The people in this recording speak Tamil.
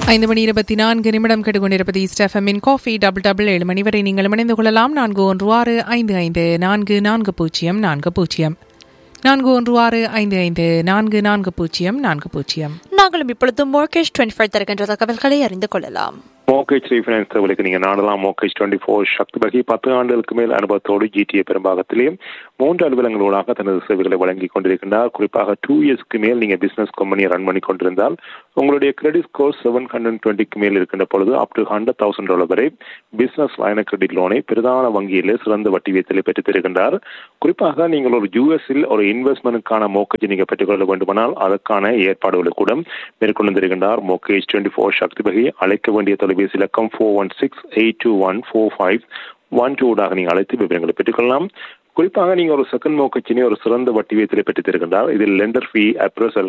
ஐந்து மணி இருபத்தி நான்கு நிமிடம் கெடுகொண்டிருப்பது ஸ்டெஃபமின் காஃபி டபுள் டபுள் ஏழு மணி வரை நீங்கள் இணைந்து கொள்ளலாம் நான்கு ஒன்று ஆறு ஐந்து ஐந்து நான்கு நான்கு பூஜ்ஜியம் நான்கு பூஜ்ஜியம் நான்கு ஒன்று ஆறு ஐந்து ஐந்து நான்கு நான்கு பூஜ்ஜியம் நான்கு பூஜ்ஜியம் நாங்களும் இப்பொழுது மோர்கேஜ் டுவெண்ட்டி ஃபைவ் தருகின்ற தகவல்களை அறிந்து கொள்ளலாம் மோகேஜ் ரீஃபைனான்ஸ் தகவலுக்கு நீங்கள் நாடலாம் மோகேஜ் டுவெண்ட்டி ஃபோர் சக்தி வகை பத்து ஆண்டுகளுக்கு மேல் அனுபவத்தோடு ஜிடிஏ பெரும்பாகத்திலே மூன்று அலுவலங்களூடாக தனது சேவைகளை வழங்கி கொண்டிருக்கின்றார் குறிப்பாக டூ இயர்ஸ்க்கு மேல் நீங்கள் பிசினஸ் கம்பெனியை ரன் பண்ணி கொண்டிருந்தால் உங்களுடைய கிரெடிட் ஸ்கோர் செவன் ஹண்ட்ரட் டுவெண்ட்டிக்கு மேல் இருக்கின்ற பொழுது up to hundred thousand dollar வரை பிசினஸ் லைன கிரெடிட் லோனை பிரதான வங்கியில் சிறந்த வட்டி வீதத்தில் பெற்றுத் தருகின்றார் குறிப்பாக நீங்கள் ஒரு யூஎஸில் ஒரு இன்வெஸ்ட்மெண்ட்டுக்கான மோக்கேஜ் நீங்கள் பெற்றுக்கொள்ள வேண்டுமானால் அதற்கான ஏற்பாடுகளை கூட மேற்கொண்டு தருகின்றார் மோகேஜ் டுவெண்ட்டி ஃபோர் சக்தி வகை அழைக்க வேண்டிய தொலைபேசி இலக்கம் four one six eight two one four five one டூடாக நீங்கள் அழைத்து விவரங்களை பெற்றுக்கொள்ளலாம் குறிப்பாக நீங்கள் ஒரு செகண்ட் மோக்கச்சினை ஒரு சிறந்த வட்டி வீதத்தில் பெற்றுத் தருகின்றார் இதில் லெண்டர் ஃபீ அப்ரசல்